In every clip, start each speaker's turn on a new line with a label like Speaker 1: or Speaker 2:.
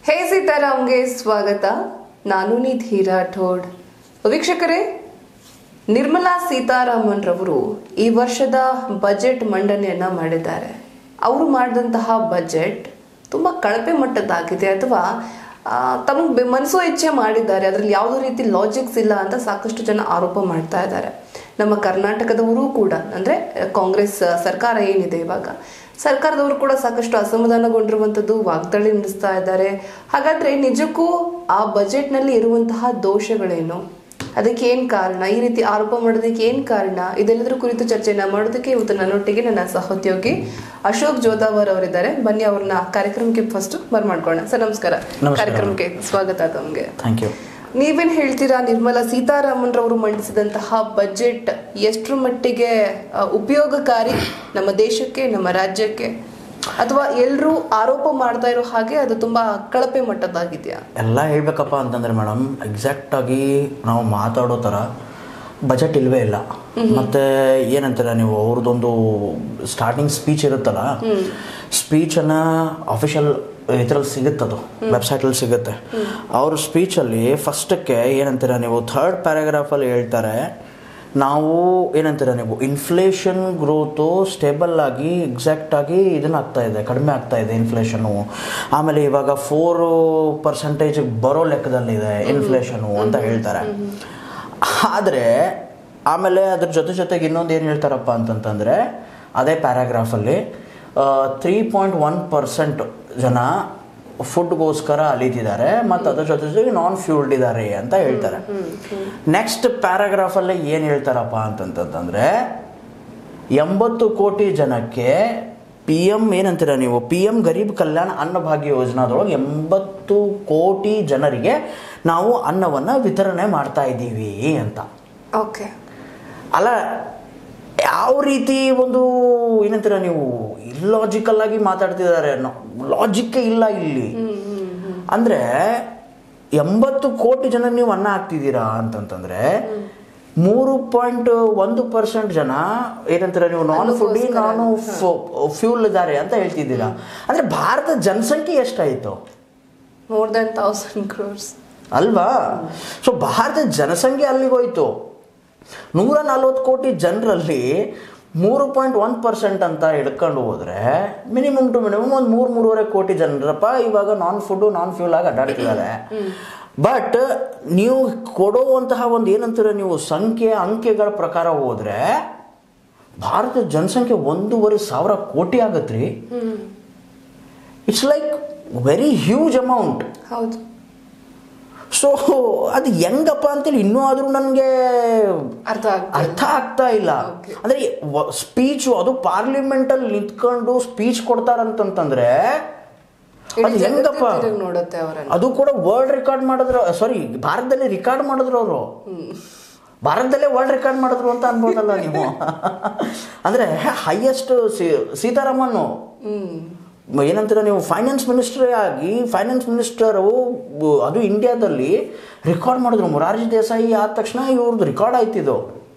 Speaker 1: ಹೇ ಸೀತಾರಾಮ್ಗೆ ಸ್ವಾಗತ ನಾನು ನಿಧಿ ರಾಠೋಡ್ ವೀಕ್ಷಕರೇ ನಿರ್ಮಲಾ ಸೀತಾರಾಮನ್ ರವರು ಈ ವರ್ಷದ ಬಜೆಟ್ ಮಂಡನೆಯನ್ನ ಮಾಡಿದ್ದಾರೆ ಅವರು ಮಾಡಿದಂತಹ ಬಜೆಟ್ ತುಂಬಾ ಕಳಪೆ ಮಟ್ಟದ್ದಾಗಿದೆ ಅಥವಾ ತಮಗೆ ಮನಸ್ಸೋ ಇಚ್ಛೆ ಮಾಡಿದ್ದಾರೆ ಅದರಲ್ಲಿ ಯಾವುದೇ ರೀತಿ ಲಾಜಿಕ್ಸ್ ಇಲ್ಲ ಅಂತ ಸಾಕಷ್ಟು ಜನ ಆರೋಪ ಮಾಡ್ತಾ ಇದ್ದಾರೆ ನಮ್ಮ ಕರ್ನಾಟಕದವರು ಕೂಡ ಅಂದ್ರೆ ಕಾಂಗ್ರೆಸ್ ಸರ್ಕಾರ ಏನಿದೆ ಇವಾಗ ಸರ್ಕಾರದವರು ಕೂಡ ಸಾಕಷ್ಟು ಅಸಮಾಧಾನಗೊಂಡಿರುವಂತದ್ದು ವಾಗ್ದಾಳಿ ನಡೆಸ್ತಾ ಇದ್ದಾರೆ ಹಾಗಾದ್ರೆ ನಿಜಕ್ಕೂ ಆ ಬಜೆಟ್ನಲ್ಲಿ ಇರುವಂತಹ ದೋಷಗಳೇನು ಅದಕ್ಕೆ ಏನ್ ಕಾರಣ ಈ ರೀತಿ ಆರೋಪ ಮಾಡೋದಕ್ಕೆ ಏನ್ ಕಾರಣ ಇದೆಲ್ಲದರ ಕುರಿತು ಚರ್ಚೆನ ಮಾಡೋದಕ್ಕೆ ಇವತ್ತು ನನ್ನೊಟ್ಟಿಗೆ ನನ್ನ ಸಹೋದ್ಯೋಗಿ ಅಶೋಕ್ ಜೋದಾವರ್ ಅವರಿದ್ದಾರೆ ಬನ್ನಿ ಅವ್ರನ್ನ ಕಾರ್ಯಕ್ರಮಕ್ಕೆ ಫಸ್ಟ್ ಬರ್ಮಾಡ್ಕೊಳ್ಳೋಣ ಸರ್ ನಮಸ್ಕಾರ
Speaker 2: ನಮಸ್ಕಾರ.
Speaker 1: ಕಾರ್ಯಕ್ರಮಕ್ಕೆ ಸ್ವಾಗತ ತಮ್ಗೆ
Speaker 2: ಥ್ಯಾಂಕ್ ಯು
Speaker 1: ನೀವೇನ್ ಹೇಳ್ತೀರಾ ನಿರ್ಮಲಾ ಸೀತಾರಾಮನ್ ರವರು ಮಂಡಿಸಿದಂತಹ ಬಜೆಟ್ ಎಷ್ಟರ ಮಟ್ಟಿಗೆ ಆ, ಉಪಯೋಗಕಾರಿ ನಮ್ಮ ದೇಶಕ್ಕೆ ನಮ್ಮ ರಾಜ್ಯಕ್ಕೆ ಅಥವಾ ಎಲ್ಲರೂ ಆರೋಪ ಮಾಡ್ತಾ ಇರೋ ಹಾಗೆ ಅದು ತುಂಬಾ ಕಳಪೆ ಮಟ್ಟದ್ದಾಗಿದೆಯಾ
Speaker 2: ಎಲ್ಲ ಹೇಳ್ಬೇಕಪ್ಪ ಅಂತಂದ್ರೆ ಮೇಡಮ್ ಎಕ್ಸಾಕ್ಟ್ ಆಗಿ ನಾವು ಮಾತಾಡೋ ಥರ ಬಜೆಟ್ ಇಲ್ವೇ ಇಲ್ಲ ಮತ್ತೆ ಏನಂತೀರ ನೀವು ಅವ್ರದ್ದೊಂದು ಸ್ಟಾರ್ಟಿಂಗ್ ಸ್ಪೀಚ್ ಇರುತ್ತಲ್ಲ ಸ್ಪೀಚನ್ನು ಅಫಿಷಿಯಲ್ ಇದ್ರಲ್ಲಿ ಸಿಗುತ್ತದು ವೆಬ್ಸೈಟಲ್ಲಿ ಸಿಗುತ್ತೆ ಅವ್ರ ಸ್ಪೀಚಲ್ಲಿ ಫಸ್ಟಕ್ಕೆ ಏನಂತೀರ ನೀವು ಥರ್ಡ್ ಪ್ಯಾರಾಗ್ರಾಫಲ್ಲಿ ಹೇಳ್ತಾರೆ ನಾವು ಏನಂತೀರ ನೀವು ಇನ್ಫ್ಲೇಷನ್ ಗ್ರೋತು ಸ್ಟೇಬಲ್ ಆಗಿ ಎಕ್ಸಾಕ್ಟ್ ಆಗಿ ಇದನ್ನ ಆಗ್ತಾ ಇದೆ ಕಡಿಮೆ ಆಗ್ತಾ ಇದೆ ಇನ್ಫ್ಲೇಷನು ಆಮೇಲೆ ಇವಾಗ ಫೋರ್ ಪರ್ಸೆಂಟೇಜ್ ಬರೋ ಲೆಕ್ಕದಲ್ಲಿದೆ ಇನ್ಫ್ಲೇಷನು ಅಂತ ಹೇಳ್ತಾರೆ ಆದರೆ ಆಮೇಲೆ ಅದ್ರ ಜೊತೆ ಜೊತೆಗೆ ಇನ್ನೊಂದು ಏನು ಹೇಳ್ತಾರಪ್ಪ ಅಂತಂತಂದರೆ ಅದೇ ಪ್ಯಾರಾಗ್ರಾಫಲ್ಲಿ ತ್ರೀ ಪಾಯಿಂಟ್ ಒನ್ ಪರ್ಸೆಂಟ್ ಜನ ಫುಡ್ಗೋಸ್ಕರ ಅಲಿತಿದ್ದಾರೆ ಮತ್ತು ಅದ್ರ ಜೊತೆ ಜೊತೆಗೆ ನಾನ್ ಫ್ಯೂಲ್ಡ್ ಇದ್ದಾರೆ ಅಂತ ಹೇಳ್ತಾರೆ ನೆಕ್ಸ್ಟ್ ಪ್ಯಾರಾಗ್ರಾಫಲ್ಲಿ ಏನು ಹೇಳ್ತಾರಪ್ಪ ಅಂತಂತಂದ್ರೆ ಎಂಬತ್ತು ಕೋಟಿ ಜನಕ್ಕೆ ಪಿ ಎಮ್ ಏನಂತೀರ ನೀವು ಪಿ ಎಮ್ ಗರೀಬ್ ಕಲ್ಯಾಣ ಅನ್ನಭಾಗ್ಯ ಯೋಜನಾದೊಳಗೆ ಎಂಬತ್ತು ಕೋಟಿ ಜನರಿಗೆ ನಾವು ಅನ್ನವನ್ನು ವಿತರಣೆ ಮಾಡ್ತಾ ಇದ್ದೀವಿ ಅಂತ
Speaker 1: ಓಕೆ
Speaker 2: ಅಲ್ಲ ಯಾವ ರೀತಿ ಒಂದು ಏನಂತೀರ ನೀವು ಇಲ್ಲಾಜಿಕಲ್ ಆಗಿ ಮಾತಾಡ್ತಿದ್ದಾರೆ ಲಾಜಿಕ್ಕೇ ಇಲ್ಲ ಇಲ್ಲಿ ಅಂದ್ರೆ ಎಂಬತ್ತು ಕೋಟಿ ಜನ ನೀವು ಅನ್ನ ಹಾಕ್ತಿದ್ದೀರಾ ಅಂತಂತಂದ್ರೆ ಮೂರು ಪಾಯಿಂಟ್ ಒಂದು ಪರ್ಸೆಂಟ್ ಜನ ಏನಂತೀರ ನೀವು ನಾನ್ ಫುಡ್ ನಾನು ಫ್ಯೂಲ್ ಇದ್ದಾರೆ ಅಂತ ಹೇಳ್ತಿದ್ದೀರಾ ಅಂದ್ರೆ ಭಾರತದ ಜನಸಂಖ್ಯೆ ಎಷ್ಟಾಯಿತು
Speaker 1: ಮೋರ್ ದನ್ ತೌಸಂಡ್ ಕ್ರೋರ್ಸ್
Speaker 2: ಅಲ್ವಾ ಸೊ ಭಾರತದ ಜನಸಂಖ್ಯೆ ಅಲ್ಲಿಗೆ ಹೋಯ್ತು ನೂರ ನಲ್ವತ್ತು ಕೋಟಿ ಜನರಲ್ಲಿ ಮೂರು ಪಾಯಿಂಟ್ ಒನ್ ಪರ್ಸೆಂಟ್ ಅಂತ ಹಿಡ್ಕೊಂಡು ಹೋದ್ರೆ ಮಿನಿಮಮ್ ಟು ಮಿನಿಮಮ್ ಒಂದು ಮೂರು ಮೂರುವರೆ ಕೋಟಿ ಜನರಪ್ಪ ಇವಾಗ ನಾನ್ ಫುಡ್ ನಾನ್ ಫ್ಯೂಲ್ ಆಗಿ ಅಡ್ಡಾಡ್ತಿದ್ದಾರೆ ಬಟ್ ನೀವು ಕೊಡುವಂತಹ ಒಂದು ಏನಂತೀರ ನೀವು ಸಂಖ್ಯೆ ಅಂಕೆಗಳ ಪ್ರಕಾರ ಹೋದ್ರೆ ಭಾರತದ ಜನಸಂಖ್ಯೆ ಒಂದೂವರೆ ಸಾವಿರ ಕೋಟಿ ಆಗತ್ರಿ it's like very huge amount
Speaker 1: ಹೌದು
Speaker 2: ಸೊ ಅದು ಹೆಂಗಪ್ಪ ಅಂತೇಳಿ ಇನ್ನೂ ಆದರೂ ನನಗೆ
Speaker 1: ಅರ್ಥ ಆಗ್ತದೆ
Speaker 2: ಅರ್ಥ ಆಗ್ತಾ ಇಲ್ಲ
Speaker 1: Okay.
Speaker 2: ಅಂದ್ರೆ ಸ್ಪೀಚು ಅದು ಪಾರ್ಲಿಮೆಂಟಲ್ಲಿ ನಿಂತ್ಕೊಂಡು ಸ್ಪೀಚ್ ಕೊಡ್ತಾರಂತಂತಂದ್ರೆ ಅದು ಹೆಂಗಪ್ಪ
Speaker 1: ನೋಡುತ್ತೆ ಅವರನ್ನ
Speaker 2: ಅದು ಕೂಡ ವರ್ಲ್ಡ್ ರೆಕಾರ್ಡ್ ಮಾಡಿದ್ರು ಸಾರಿ ಭಾರತದಲ್ಲಿ ರೆಕಾರ್ಡ್ ಮಾಡಿದ್ರು ಅವರು ಭಾರತದಲ್ಲೇ ವರ್ಲ್ಡ್ ರೆಕಾರ್ಡ್ ಮಾಡಿದ್ರು ಅಂತ ಅನ್ಬೋದಲ್ಲ ನೀವು ಅಂದ್ರೆ ಹೈಯೆಸ್ಟ್ ಸೀತಾರಾಮನ್ ಏನಂತೀರ ನೀವು ಫೈನಾನ್ಸ್ ಮಿನಿಸ್ಟರ್ ಆಗಿ ಫೈನಾನ್ಸ್ ಮಿನಿಸ್ಟರು ಅದು ಇಂಡಿಯಾದಲ್ಲಿ ರೆಕಾರ್ಡ್ ಮಾಡಿದ್ರು ಮೊರಾರ್ಜಿ ದೇಸಾಯಿ ಆದ ತಕ್ಷಣ ಇವ್ರದ್ದು ರೆಕಾರ್ಡ್ ಆಯ್ತಿದ್ದು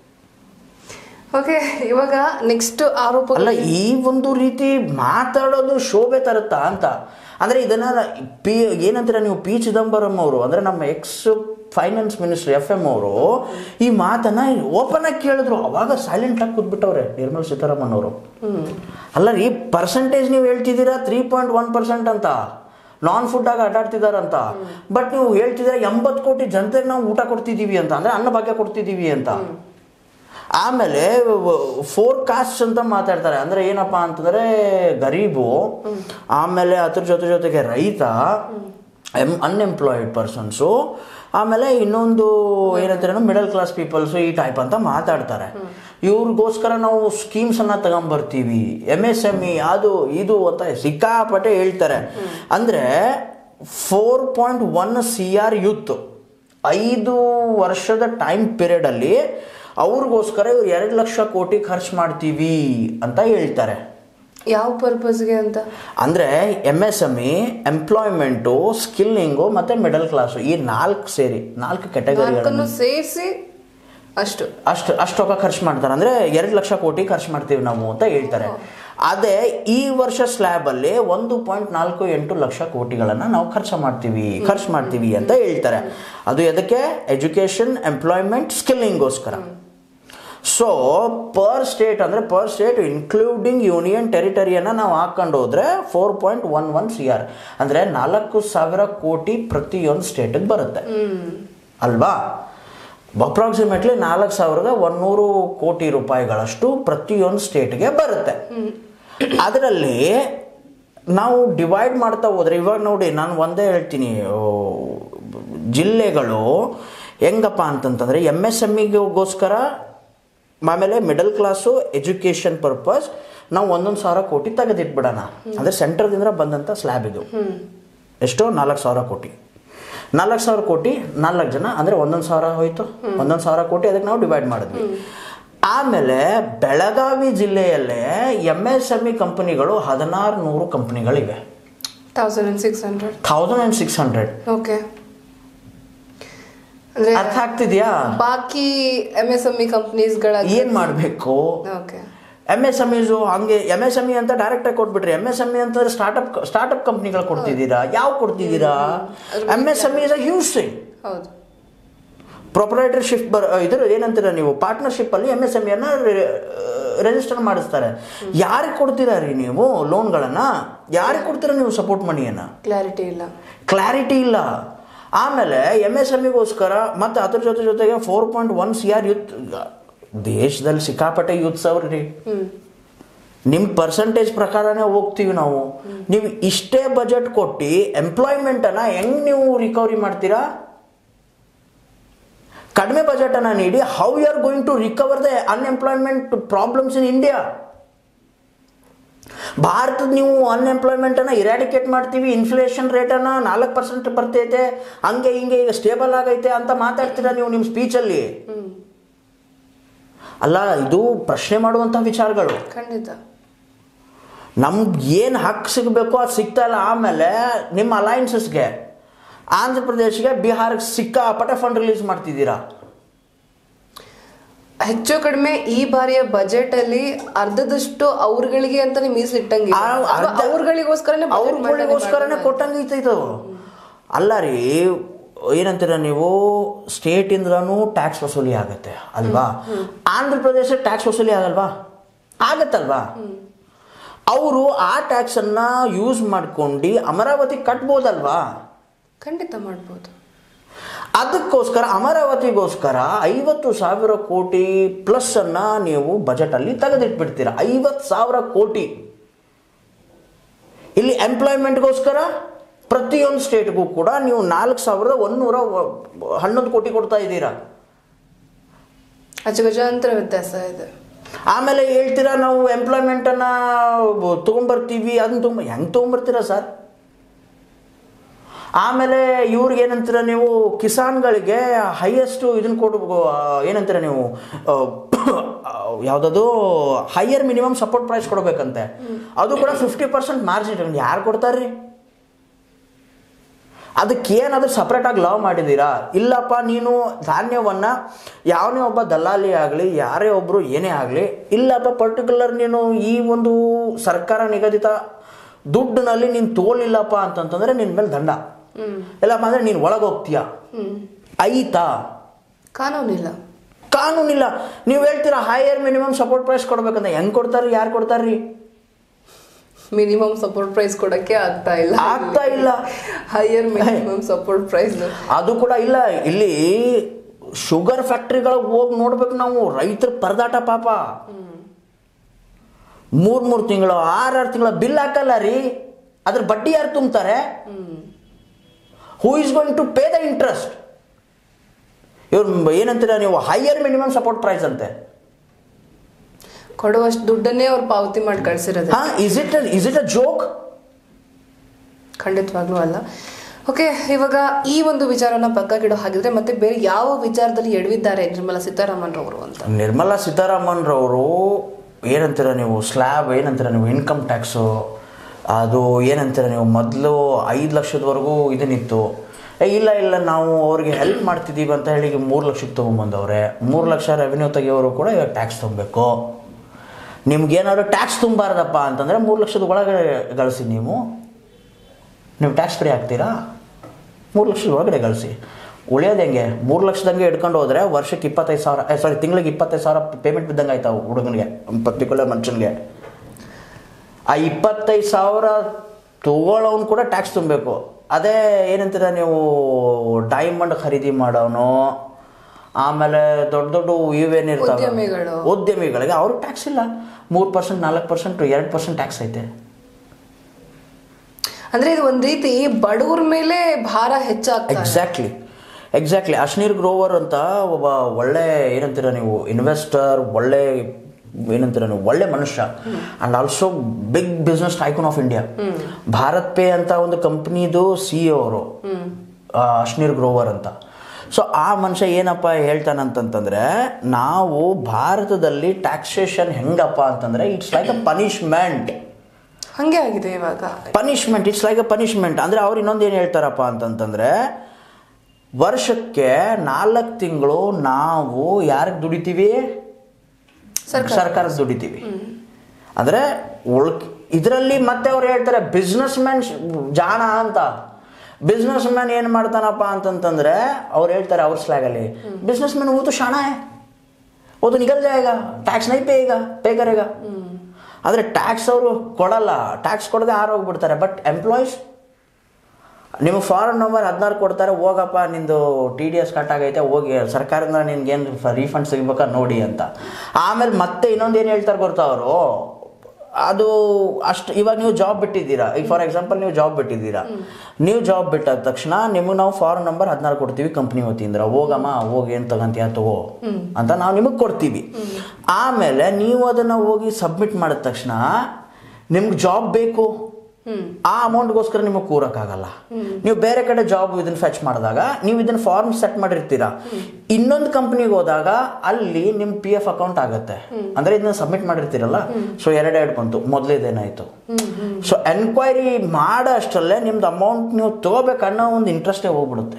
Speaker 1: ಓಕೆ ಇವಾಗ ನೆಕ್ಸ್ಟ್ ಆರೋಪ
Speaker 2: ಅಲ್ಲ ಈ ಒಂದು ರೀತಿ ಮಾತಾಡೋದು ಶೋಭೆ ತರುತ್ತಾ ಅಂತ ಅಂದ್ರೆ ಇದನ್ನ ಪಿ ಏನಂತೀರ ನೀವು ಪಿ ಚಿದಂಬರಂ ಅವರು ಅಂದ್ರೆ ನಮ್ಮ ex finance minister F M ಅವರು ಈ ಮಾತನ್ನ ಓಪನ್ ಆಗಿ ಕೇಳಿದ್ರು ಅವಾಗ ಸೈಲೆಂಟ್ ಆಗಿ ಕೂತ್ಬಿಟ್ಟವ್ರೆ ನಿರ್ಮಲಾ ಸೀತಾರಾಮನ್ ಅವರು ಅಲ್ಲ ರೀ ಪರ್ಸೆಂಟೇಜ್ ನೀವು ಹೇಳ್ತಿದ್ದೀರಾ ತ್ರೀ ಪಾಯಿಂಟ್ ಒನ್ ಪರ್ಸೆಂಟ್ ಅಂತ ನಾನ್ ಫುಡ್ ಆಗಿ ಅಡ್ಡಾಡ್ತಿದಾರಂತ ಬಟ್ ನೀವು ಹೇಳ್ತಿದ್ದೀರಾ ಎಂಬತ್ತು ಕೋಟಿ ಜನತೆಗೆ ನಾವು ಊಟ ಕೊಡ್ತಿದ್ದೀವಿ ಅಂತ ಅಂದ್ರೆ ಅನ್ನ ಭಾಗ್ಯ ಕೊಡ್ತಿದ್ದೀವಿ ಅಂತ ಆಮೇಲೆ ಫೋರ್ ಕಾಸ್ಟ್ ಅಂತ ಮಾತಾಡ್ತಾರೆ ಅಂದ್ರೆ ಏನಪ್ಪಾ ಅಂತಂದ್ರೆ ಗರೀಬು ಆಮೇಲೆ ಅದ್ರ ಜೊತೆ ಜೊತೆಗೆ ರೈತ ಎಮ್ ಅನ್ಎಂಪ್ಲಾಯ್ಡ್ ಪರ್ಸನ್ಸು ಆಮೇಲೆ ಇನ್ನೊಂದು ಏನಂತಾರೆ ಮಿಡಲ್ ಕ್ಲಾಸ್ ಪೀಪಲ್ಸು ಈ ಟೈಪ್ ಅಂತ ಮಾತಾಡ್ತಾರೆ ಇವ್ರಿಗೋಸ್ಕರ ನಾವು ಸ್ಕೀಮ್ಸ್ ಅನ್ನ ತಗೊಂಬರ್ತೀವಿ ಎಮ್ ಎಸ್ ಎಮ್ ಇ ಅದು ಇದು ಅಂತ ಸಿಕ್ಕಾಪಟ್ಟೆ ಹೇಳ್ತಾರೆ ಅಂದ್ರೆ four point one C R youth ಐದು ವರ್ಷದ ಟೈಮ್ ಪೀರಿಯಡ್ ಅಲ್ಲಿ ಅವ್ರಿಗೋಸ್ಕರ ಇವ್ರು ಎರಡು ಲಕ್ಷ ಕೋಟಿ ಖರ್ಚು ಮಾಡ್ತೀವಿ ಅಂತ ಹೇಳ್ತಾರೆ
Speaker 1: ಯಾವ ಪರ್ಪಸ್ಗೆ ಅಂತ
Speaker 2: ಅಂದ್ರೆ M S M E employment skilling ಮತ್ತೆ ಮಿಡಲ್ ಕ್ಲಾಸು ಈ ನಾಲ್ಕು ಸೇರಿ ನಾಲ್ಕು ಕೆಟಗರಿಗಳನ್ನು
Speaker 1: ನಾಲ್ಕನ್ನು ಸೇರಿಸಿ ಅಷ್ಟು
Speaker 2: ಅಷ್ಟು ಅಷ್ಟು ರೊಕ್ಕ ಖರ್ಚು ಮಾಡ್ತಾರೆ ಅಂದ್ರೆ ಎರಡು ಲಕ್ಷ ಕೋಟಿ ಖರ್ಚು ಮಾಡ್ತೀವಿ ನಾವು ಅಂತ ಹೇಳ್ತಾರೆ ಅದೇ ಈ ವರ್ಷ ಸ್ಲ್ಯಾಬಲ್ಲಿ ಒಂದು ಪಾಯಿಂಟ್ ನಾಲ್ಕು ಎಂಟು ಲಕ್ಷ ಕೋಟಿಗಳನ್ನು ನಾವು ಖರ್ಚು ಮಾಡ್ತೀವಿ ಖರ್ಚು ಮಾಡ್ತೀವಿ ಅಂತ ಹೇಳ್ತಾರೆ ಅದು ಎದಕ್ಕೆ ಎಜುಕೇಷನ್ ಎಂಪ್ಲಾಯ್ಮೆಂಟ್ ಸ್ಕಿಲ್ಲಿಂಗೋಸ್ಕರ ಸೊ ಪರ್ ಸ್ಟೇಟ್ ಅಂದರೆ ಪರ್ ಸ್ಟೇಟ್ ಇನ್ಕ್ಲೂಡಿಂಗ್ ಯೂನಿಯನ್ ಟೆರಿಟರಿಯನ್ನು ನಾವು ಹಾಕೊಂಡು ಹೋದ್ರೆ four point one one C R ಅಂದರೆ ನಾಲ್ಕು ಸಾವಿರ ಕೋಟಿ ಪ್ರತಿಯೊಂದು ಸ್ಟೇಟಿಗೆ ಬರುತ್ತೆ ಅಲ್ವಾ ಅಪ್ರಾಕ್ಸಿಮೇಟ್ಲಿ ನಾಲ್ಕು ಸಾವಿರದ ಒಂದೂರು ಕೋಟಿ ರೂಪಾಯಿಗಳಷ್ಟು ಪ್ರತಿಯೊಂದು ಸ್ಟೇಟ್ಗೆ ಬರುತ್ತೆ ಅದರಲ್ಲಿ ನಾವು ಡಿವೈಡ್ ಮಾಡ್ತಾ ಹೋದ್ರೆ ಇವಾಗ ನೋಡಿ ನಾನು ಒಂದೇ ಹೇಳ್ತೀನಿ ಓ, ಜಿಲ್ಲೆಗಳು ಹೆಂಗಪ್ಪ ಅಂತಂತಂದರೆ ಎಮ್ ಎಸ್ ಎಮ್ ಇಗೋಸ್ಕರ ಆಮೇಲೆ ಮಿಡಲ್ ಕ್ಲಾಸು ಎಜುಕೇಷನ್ ಪರ್ಪಸ್ ನಾವು ಒಂದೊಂದು ಸಾವಿರ ಕೋಟಿ ತೆಗೆದಿಟ್ಬಿಡೋಣ ಅಂದರೆ ಸೆಂಟ್ರದಿಂದ ಬಂದಂಥ ಸ್ಲ್ಯಾಬ್ ಇದು ಎಷ್ಟು ನಾಲ್ಕು ಸಾವಿರ ಕೋಟಿ ನಾಲ್ಕು ಸಾವಿರ ಕೋಟಿ ನಾಲ್ಕು ಜನ ಅಂದರೆ ಒಂದೊಂದು ಸಾವಿರ ಹೋಯ್ತು ಒಂದೊಂದು ಸಾವಿರ ಕೋಟಿ ಅದಕ್ಕೆ ನಾವು ಡಿವೈಡ್ ಮಾಡಿದ್ವಿ ಆಮೇಲೆ ಬೆಳಗಾವಿ ಜಿಲ್ಲೆಯಲ್ಲೇ ಎಮ್ ಎಸ್ ಎಮ್ ಇ ಕಂಪನಿಗಳು ಹದಿನಾರು ನೂರು ಕಂಪನಿಗಳಿವೆ
Speaker 1: thousand and six hundred
Speaker 2: thousand and six hundred
Speaker 1: okay ಅಂದ್ರೆ
Speaker 2: ಅರ್ಥ ಆಗ್ತಿದ್ಯಾ
Speaker 1: ಬಾಕಿ ಎಂ ಎಸ್ ಎಂ ಇ ಕಂಪ್ನೀಸ್ಗಳ
Speaker 2: ಏನು ಮಾಡಬೇಕು
Speaker 1: ಓಕೆ
Speaker 2: ಎಮ್ ಎಸ್ ಎಮ್ ಇಸು ಹಂಗೆ ಎಮ್ ಎಸ್ ಎಮ್ ಇ ಅಂತ ಡೈರೆಕ್ಟಾಗಿ ಕೊಟ್ಬಿಟ್ರಿ ಎಮ್ ಎಸ್ ಎಮ್ ಇ ಅಂತಂದ್ರೆ ಸ್ಟಾರ್ಟಪ್ ಸ್ಟಾರ್ಟಪ್ ಕಂಪ್ನಿಗಳು ಕೊಡ್ತಿದ್ದೀರಾ ಯಾವ ಕೊಡ್ತಿದ್ದೀರಾ M S M E is a huge thing
Speaker 1: ಹೌದು
Speaker 2: ಪ್ರೊಪರೇಟರ್ಶಿಪ್ ಬರ್ ಇದ್ರ ಏನಂತೀರ ನೀವು ಪಾರ್ಟ್ನರ್ಶಿಪ್ ಅಲ್ಲಿ ಎಮ್ ಎಸ್ ಎಮ್ ಎನ್ನ ರಿಜಿಸ್ಟರ್ ಮಾಡಿಸ್ತಾರೆ ಯಾರಿಗೆ ಕೊಡ್ತೀರಾ ರೀ ನೀವು ಲೋನ್ಗಳನ್ನ ಯಾರಿಗೆ ಕೊಡ್ತೀರಾ ನೀವು ಸಪೋರ್ಟ್ ಮನಿಯನ್ನ
Speaker 1: ಕ್ಲಾರಿಟಿ ಇಲ್ಲ
Speaker 2: ಕ್ಲಾರಿಟಿ ಇಲ್ಲ ಆಮೇಲೆ ಎಮ್ ಎಸ್ ಎಮ್ ಇಗೋಸ್ಕರ ಮತ್ತು ಅದ್ರ ಜೊತೆ ಜೊತೆಗೆ four point one C R youth ದೇಶದಲ್ಲಿ ಸಿಕ್ಕಾಪಟ್ಟೆ ಯೂತ್ಸ್ ಅವ್ರಿ
Speaker 1: ಹ್ಮ್
Speaker 2: ನಿಮ್ಮ ಪರ್ಸಂಟೇಜ್ ಪ್ರಕಾರನೇ ಹೋಗ್ತೀವಿ ನಾವು ನೀವು ಇಷ್ಟೇ ಬಜೆಟ್ ಕೊಟ್ಟು ಎಂಪ್ಲಾಯ್ಮೆಂಟನ್ನು ಹೆಂಗ್ ನೀವು ರಿಕವರಿ ಮಾಡ್ತೀರಾ ಕಡಿಮೆ ಬಜೆಟನ್ನು ನೀಡಿ how you are going to recover the unemployment problems in India ಭಾರತದ ನೀವು ಅನ್ಎಂಪ್ಲಾಯ್ಮೆಂಟನ್ನು ಇರಾಡಿಕೇಟ್ ಮಾಡ್ತೀವಿ ಇನ್ಫ್ಲೇಷನ್ ರೇಟನ್ನು ನಾಲ್ಕು ಪರ್ಸೆಂಟ್ ಬರ್ತೈತೆ ಹಂಗೆ ಹಿಂಗೆ ಈಗ ಸ್ಟೇಬಲ್ ಆಗೈತೆ ಅಂತ ಮಾತಾಡ್ತೀರಾ ನೀವು ನಿಮ್ಮ ಸ್ಪೀಚಲ್ಲಿ
Speaker 1: ಹ್ಮ್
Speaker 2: ಅಲ್ಲ ಇದು ಪ್ರಶ್ನೆ ಮಾಡುವಂಥ ವಿಚಾರಗಳು
Speaker 1: ಖಂಡಿತ
Speaker 2: ನಮ್ಗೆ ಏನು ಹಕ್ಕು ಸಿಗಬೇಕು ಅದು ಸಿಗ್ತಾ ಇಲ್ಲ ಆಮೇಲೆ ನಿಮ್ಮ ಅಲೈನ್ಸಸ್ಗೆ ಆಂಧ್ರ ಪ್ರದೇಶ್ಗೆ ಬಿಹಾರಕ್ಕೆ ಸಿಕ್ಕಾಪಟ್ಟೆ ಫಂಡ್ ರಿಲೀಸ್ ಮಾಡ್ತಿದ್ದೀರಾ
Speaker 1: ಹೆಚ್ಚು ಕಡಿಮೆ ಈ ಬಾರಿಯ ಬಜೆಟ್ ಅಲ್ಲಿ ಅರ್ಧದಷ್ಟು ಅವ್ರಗಳಿಗೆ ಅಂತಾನೆ ಮೀಸಲಿಟ್ಟಂಗೆ
Speaker 2: ಆ ಅರ್ಧ-
Speaker 1: ಅವ್ರಗಳಿಗೋಸ್ಕರನೇ
Speaker 2: ಅವ್ರಗಳಿಗೋಸ್ಕರನೇ ಕೊಟ್ಟಂಗೈತೆ ಇದು ಅಲ್ಲ ರೀ ಏನಂತೀರ ನೀವು ಸ್ಟೇಟಿಂದನೂ ಟ್ಯಾಕ್ಸ್ ವಸೂಲಿ ಆಗುತ್ತೆ ಅಲ್ವಾ ಆಂಧ್ರ ಪ್ರದೇಶ ಟ್ಯಾಕ್ಸ್ ವಸೂಲಿ ಆಗಲ್ವಾ ಆಗತ್ತಲ್ವಾ ಅವರು ಆ ಟ್ಯಾಕ್ಸನ್ನು ಯೂಸ್ ಮಾಡ್ಕೊಂಡು ಅಮರಾವತಿ ಕಟ್ಬೋದಲ್ವಾ
Speaker 1: ಖಂಡಿತ ಮಾಡ್ಬೋದು
Speaker 2: ಅದಕ್ಕೋಸ್ಕರ ಅಮರಾವತಿಗೋಸ್ಕರ ಐವತ್ತು ಸಾವಿರ ಕೋಟಿ ಪ್ಲಸ್ ಅನ್ನ ನೀವು ಬಜೆಟಲ್ಲಿ ತೆಗೆದಿಟ್ಬಿಡ್ತೀರ ಐವತ್ತು ಸಾವಿರ ಕೋಟಿ ಇಲ್ಲಿ ಎಂಪ್ಲಾಯ್ಮೆಂಟ್ಗೋಸ್ಕರ ಪ್ರತಿಯೊಂದು ಸ್ಟೇಟ್ಗೂ ಕೂಡ ನೀವು ನಾಲ್ಕು ಸಾವಿರದ ಒಂದೂರ ಹನ್ನೊಂದು ಕೋಟಿ ಕೊಡ್ತಾ ಇದ್ದೀರಾ
Speaker 1: ಅಜಗಜಾಂತರ ವ್ಯತ್ಯಾಸ ಇದೆ
Speaker 2: ಆಮೇಲೆ ಹೇಳ್ತೀರಾ ನಾವು ಎಂಪ್ಲಾಯ್ಮೆಂಟನ್ನು ತೊಗೊಂಬರ್ತೀವಿ ಅದನ್ನ ತುಂಬ ಹೆಂಗೆ ತೊಗೊಂಬರ್ತೀರಾ ಸರ್ ಆಮೇಲೆ ಇವ್ರಿಗೆ ಏನಂತೀರ ನೀವು ಕಿಸಾನ್ಗಳಿಗೆ ಹೈಯೆಸ್ಟು ಇದನ್ನು ಕೊಡ್ಬೇಕು ಆ, ಏನಂತೀರ ನೀವು ಯಾವುದದು ಹೈಯರ್ ಮಿನಿಮಮ್ ಸಪೋರ್ಟ್ ಪ್ರೈಸ್ ಕೊಡಬೇಕಂತೆ ಅದು ಕೂಡ ಫಿಫ್ಟಿ ಪರ್ಸೆಂಟ್ ಮಾರ್ಜಿನ್ ಯಾರು ಕೊಡ್ತಾರ್ರಿ ಅದಕ್ಕೇನಾದ್ರೂ ಸಪ್ರೇಟಾಗಿ ಲವ್ ಮಾಡಿದ್ದೀರಾ ಇಲ್ಲಪ್ಪ ನೀನು ಧಾನ್ಯವನ್ನು ಯಾವನೇ ಒಬ್ಬ ದಲ್ಲಾಳಿ ಆಗಲಿ ಯಾರೇ ಒಬ್ಬರು ಏನೇ ಆಗಲಿ ಇಲ್ಲಪ್ಪ ಪರ್ಟಿಕ್ಯುಲರ್ ನೀನು ಈ ಒಂದು ಸರ್ಕಾರ ನಿಗದಿತ ದುಡ್ಡಿನಲ್ಲಿ ನೀನು ತೋಲಿಲ್ಲಪ್ಪ ಅಂತಂತಂದ್ರೆ ನಿನ್ನ ಮೇಲೆ ದಂಡ
Speaker 1: ಹ್ಮ್
Speaker 2: ಇಲ್ಲಪ್ಪ ಅಂದರೆ ನೀನು ಒಳಗೆ ಹೋಗ್ತೀಯ
Speaker 1: ಹ್ಮ್
Speaker 2: ಐತಾ
Speaker 1: ಕಾನೂನಿಲ್ಲ
Speaker 2: ಕಾನೂನಿಲ್ಲ ನೀವು ಹೇಳ್ತೀರಾ ಹೈಯರ್ ಮಿನಿಮಮ್ ಸಪೋರ್ಟ್ ಪ್ರೈಸ್ ಕೊಡ್ಬೇಕಂತ ಹೆಂಗೆ ಕೊಡ್ತಾರ್ರಿ ಯಾರು ಕೊಡ್ತಾರ್ರಿ
Speaker 1: ಮಿನಿಮಮ್ ಸಪೋರ್ಟ್ ಪ್ರೈಸ್ ಕೊಡಕ್ಕೆ ಆಗ್ತಾ ಇಲ್ಲ
Speaker 2: ಆಗ್ತಾ ಇಲ್ಲ
Speaker 1: ಹೈಯರ್ ಮಿನಿಮಮ್ ಸಪೋರ್ಟ್ ಪ್ರೈಸ್
Speaker 2: ಅದು ಕೂಡ ಇಲ್ಲ ಇಲ್ಲಿ ಶುಗರ್ ಫ್ಯಾಕ್ಟ್ರಿಗಳಿಗೆ ಹೋಗಿ ನೋಡ್ಬೇಕು ನಾವು ರೈತರ ಪರದಾಟ ಪಾಪ ಮೂರ್ ಮೂರು ತಿಂಗಳು ಆರಾರು ತಿಂಗಳ ಬಿಲ್ ಹಾಕಲ್ಲ ರೀ ಅದ್ರ ಬಡ್ಡಿ ಯಾರು ತುಂಬ್ತಾರೆ who is going to pay the interest ಇವ್ರು ಏನಂತೀರ ನೀವು ಹೈಯರ್ ಮಿನಿಮಮ್ ಸಪೋರ್ಟ್ ಪ್ರೈಸ್ ಅಂತೆ
Speaker 1: ಕೊಡುವಷ್ಟು ದುಡ್ಡನ್ನೇ ಅವ್ರು ಪಾವತಿ ಮಾಡಿ ಕಳ್ಸಿರೋದು
Speaker 2: ಹಾ is it is it a joke
Speaker 1: ಖಂಡಿತವಾಗ್ಲೂ ಅಲ್ಲ ಓಕೆ ಇವಾಗ ಈ ಒಂದು ವಿಚಾರನ ಪಕ್ಕಕ್ಕಿಡೋ ಹಾಗಿದ್ರೆ ಮತ್ತೆ ಬೇರೆ ಯಾವ ವಿಚಾರದಲ್ಲಿ ಎಡವಿದ್ದಾರೆ ನಿರ್ಮಲಾ ಸೀತಾರಾಮನ್ ರವರು ಅಂತ
Speaker 2: ನಿರ್ಮಲಾ ಸೀತಾರಾಮನ್ರವರು ಏನಂತೀರ ನೀವು ಸ್ಲ್ಯಾಬ್ ಏನಂತೀರ ನೀವು ಇನ್ಕಮ್ ಟ್ಯಾಕ್ಸು ಅದು ಏನಂತೀರ ನೀವು ಮೊದಲು ಐದು ಲಕ್ಷದವರೆಗೂ ಇದನ್ನಿತ್ತು ಏ ಇಲ್ಲ ಇಲ್ಲ ನಾವು ಅವ್ರಿಗೆ ಹೆಲ್ಪ್ ಮಾಡ್ತಿದ್ದೀವಿ ಅಂತ ಹೇಳಿ ಈಗ ಮೂರು ಲಕ್ಷಕ್ಕೆ ತೊಗೊಂಬಂದವ್ರೆ ಮೂರು ಲಕ್ಷ ರೆವೆನ್ಯೂ ತೆಗಿಯೋರು ಕೂಡ ಇವಾಗ ಟ್ಯಾಕ್ಸ್ ತೊಗೊಬೇಕು ನಿಮ್ಗೇನಾದ್ರು ಟ್ಯಾಕ್ಸ್ ತುಂಬಾರ್ದಪ್ಪ ಅಂತಂದರೆ ಮೂರು ಲಕ್ಷದ ಒಳಗಡೆ ಗಳಿಸಿ ನೀವು ನೀವು ಟ್ಯಾಕ್ಸ್ ಫ್ರೀ ಆಗ್ತೀರಾ ಮೂರು ಲಕ್ಷದ ಒಳಗಡೆ ಗಳಿಸಿ ಉಳಿಯೋದು ಹೆಂಗೆ ಮೂರು ಲಕ್ಷದಂಗೆ ಹಿಡ್ಕೊಂಡು ಹೋದರೆ ವರ್ಷಕ್ಕೆ ಇಪ್ಪತ್ತೈದು ಸಾವಿರ ಸಾರಿ ತಿಂಗಳಿಗೆ ಇಪ್ಪತ್ತೈದು ಸಾವಿರ ಪೇಮೆಂಟ್ ಬಿದ್ದಂಗೆ ಆಯ್ತಾವು ಹುಡುಗನಿಗೆ ಪರ್ಟಿಕ್ಯುಲರ್ ಮನುಷ್ಯನಿಗೆ ಆ ಇಪ್ಪತ್ತೈದು ಸಾವಿರ ತಗೊಳ್ಳೋನು ಕೂಡ ಟ್ಯಾಕ್ಸ್ ತುಂಬಬೇಕು ಅದೇ ಏನಂತೀರ ನೀವು ಡೈಮಂಡ್ ಖರೀದಿ ಮಾಡೋನು ಆಮೇಲೆ ದೊಡ್ಡ ದೊಡ್ಡ ಇವೇನಿರ್ತಾವೆ
Speaker 1: ಉದ್ಯಮಿಗಳು.
Speaker 2: ಉದ್ಯಮಿಗಳಿಗೆ ಅವ್ರಿಗೆ ಟ್ಯಾಕ್ಸ್ ಇಲ್ಲ ಮೂರು ಪರ್ಸೆಂಟ್ ನಾಲ್ಕು ಪರ್ಸೆಂಟ್ ಎರಡು ಪರ್ಸೆಂಟ್ ಟ್ಯಾಕ್ಸ್ ಐತೆ
Speaker 1: ಅಂದ್ರೆ ಇದು ಒಂದ್ ರೀತಿ ಬಡವ್ರ ಮೇಲೆ ಭಾರ ಹೆಚ್ಚಾಗ್ತಾ ಇದೆ.
Speaker 2: ಎಕ್ಸಾಕ್ಟ್ಲಿ ಎಕ್ಸಾಕ್ಟ್ಲಿ ಅಶ್ನೀರ್ ಗ್ರೋವರ್ ಅಂತ ಒಬ್ಬ ಒಳ್ಳೆ ಏನಂತೀರ ನೀವು ಇನ್ವೆಸ್ಟರ್ ಒಳ್ಳೆ ಏನಂತೀರ ನೀವು ಒಳ್ಳೆ ಮನುಷ್ಯ and also big business tycoon of India BharatPe ಅಂತ ಒಂದು ಕಂಪ್ನಿದು ಸಿ ಅವರು ಅಶ್ನೀರ್ ಗ್ರೋವರ್ ಅಂತ ಸೊ ಆ ಮನುಷ್ಯ ಏನಪ್ಪ ಹೇಳ್ತಾನಂತಂತಂದ್ರೆ ನಾವು ಭಾರತದಲ್ಲಿ ಟ್ಯಾಕ್ಸೇಷನ್ ಹೆಂಗಪ್ಪ ಅಂತಂದ್ರೆ ಇಟ್ಸ್ ಲೈಕ್ ಅ ಪನಿಷ್ಮೆಂಟ್
Speaker 1: ಹಂಗೆ ಆಗಿದೆ ಇವಾಗ
Speaker 2: punishment it's like a punishment ಅಂದರೆ ಅವ್ರು ಇನ್ನೊಂದು ಏನು ಹೇಳ್ತಾರಪ್ಪ ಅಂತಂತಂದರೆ ವರ್ಷಕ್ಕೆ ನಾಲ್ಕು ತಿಂಗಳು ನಾವು ಯಾರಿಗೆ ದುಡಿತೀವಿ
Speaker 1: ಸರ್ಕಾರ.
Speaker 2: ಸರ್ಕಾರದ ದುಡಿತೀವಿ ಅಂದರೆ ಉಳ್ಕ್ ಇದರಲ್ಲಿ ಮತ್ತೆ ಅವ್ರು ಹೇಳ್ತಾರೆ ಬಿಸ್ನೆಸ್ ಮ್ಯಾನ್ ಜಾಣ ಅಂತ ಬಿಸ್ನೆಸ್ ಮ್ಯಾನ್ ಏನು ಮಾಡ್ತಾನಪ್ಪ ಅಂತಂತಂದ್ರೆ ಅವ್ರು ಹೇಳ್ತಾರೆ ಅವ್ರ ಸ್ಲ್ಯಾಗಲ್ಲಿ ಬಿಸ್ನೆಸ್ ಮ್ಯಾನ್ वो तो शाना है वो तो निकल जाएगा ಟ್ಯಾಕ್ಸ್ नहीं ಪೇಗ ಪೇ ಕರೆಗ ಆದರೆ ಟ್ಯಾಕ್ಸ್ ಅವರು ಕೊಡಲ್ಲ ಟ್ಯಾಕ್ಸ್ ಕೊಡದೆ ಆರೋಗ್ಬಿಡ್ತಾರೆ ಬಟ್ ಎಂಪ್ಲಾಯೀಸ್ ನಿಮಗೆ ಫಾರಮ್ ನಂಬರ್ ಹದಿನಾರು ಕೊಡ್ತಾರೆ ಹೋಗಪ್ಪ ನಿಂದು ಟಿ ಡಿ ಎಸ್ ಕಟ್ ಆಗೈತೆ ಹೋಗಿ ಸರ್ಕಾರದಿಂದ ನಿನ್ಗೇನು ರೀಫಂಡ್ ಸಿಗ್ಬೇಕಾ ನೋಡಿ ಅಂತ ಆಮೇಲೆ ಮತ್ತೆ ಇನ್ನೊಂದು ಏನು ಹೇಳ್ತಾರೆ ಗೊತ್ತಾ ಅವರು ಅದು ಅಷ್ಟು ಇವಾಗ ನೀವು ಜಾಬ್ ಬಿಟ್ಟಿದ್ದೀರಾ ಈಗ ಫಾರ್ ಎಕ್ಸಾಂಪಲ್ ನೀವು ಜಾಬ್ ಬಿಟ್ಟಿದ್ದೀರಾ ನೀವು ಜಾಬ್ ಬಿಟ್ಟಾದ ತಕ್ಷಣ ನಿಮಗೆ ನಾವು ಫಾರ್ಮ್ ನಂಬರ್ ಹದಿನಾರು ಕೊಡ್ತೀವಿ ಕಂಪ್ನಿ ವತಿಯಿಂದ ಹೋಗಮ್ಮ ಹೋಗಿ ಏನು ತಗಂತೀಯ ತಗೋ ಅಂತ ನಾವು ನಿಮಗೆ ಕೊಡ್ತೀವಿ ಆಮೇಲೆ ನೀವು ಅದನ್ನು ಹೋಗಿ ಸಬ್ಮಿಟ್ ಮಾಡಿದ ತಕ್ಷಣ ನಿಮ್ಗೆ ಜಾಬ್ ಬೇಕು ಆ ಅಮೌಂಟ್ಗೋಸ್ಕರ ನಿಮಗೆ ಕೂರಕ್ಕಾಗಲ್ಲ ನೀವು ಬೇರೆ ಕಡೆ ಜಾಬ್ ಇದನ್ನ ಫೆಚ್ ಮಾಡಿದಾಗ ನೀವು ಇದನ್ನ ಫಾರ್ಮ್ ಸೆಟ್ ಮಾಡಿರ್ತೀರಾ ಇನ್ನೊಂದು ಕಂಪ್ನಿಗೆ ಹೋದಾಗ ಅಲ್ಲಿ ನಿಮ್ಮ ಪಿ ಎಫ್ ಅಕೌಂಟ್ ಆಗುತ್ತೆ ಅಂದ್ರೆ ಇದನ್ನ ಸಬ್ಮಿಟ್ ಮಾಡಿರ್ತೀರಲ್ಲ ಸೊ ಎರಡೆರಡು ಬಂತು ಮೊದಲೇದೇನಾಯ್ತು ಸೊ ಎನ್ಕ್ವೈರಿ ಮಾಡೋ ಅಷ್ಟರಲ್ಲೇ ನಿಮ್ದು ಅಮೌಂಟ್ ನೀವು ತಗೋಬೇಕನ್ನೋ ಒಂದು ಇಂಟ್ರೆಸ್ಟೇ ಹೋಗ್ಬಿಡುತ್ತೆ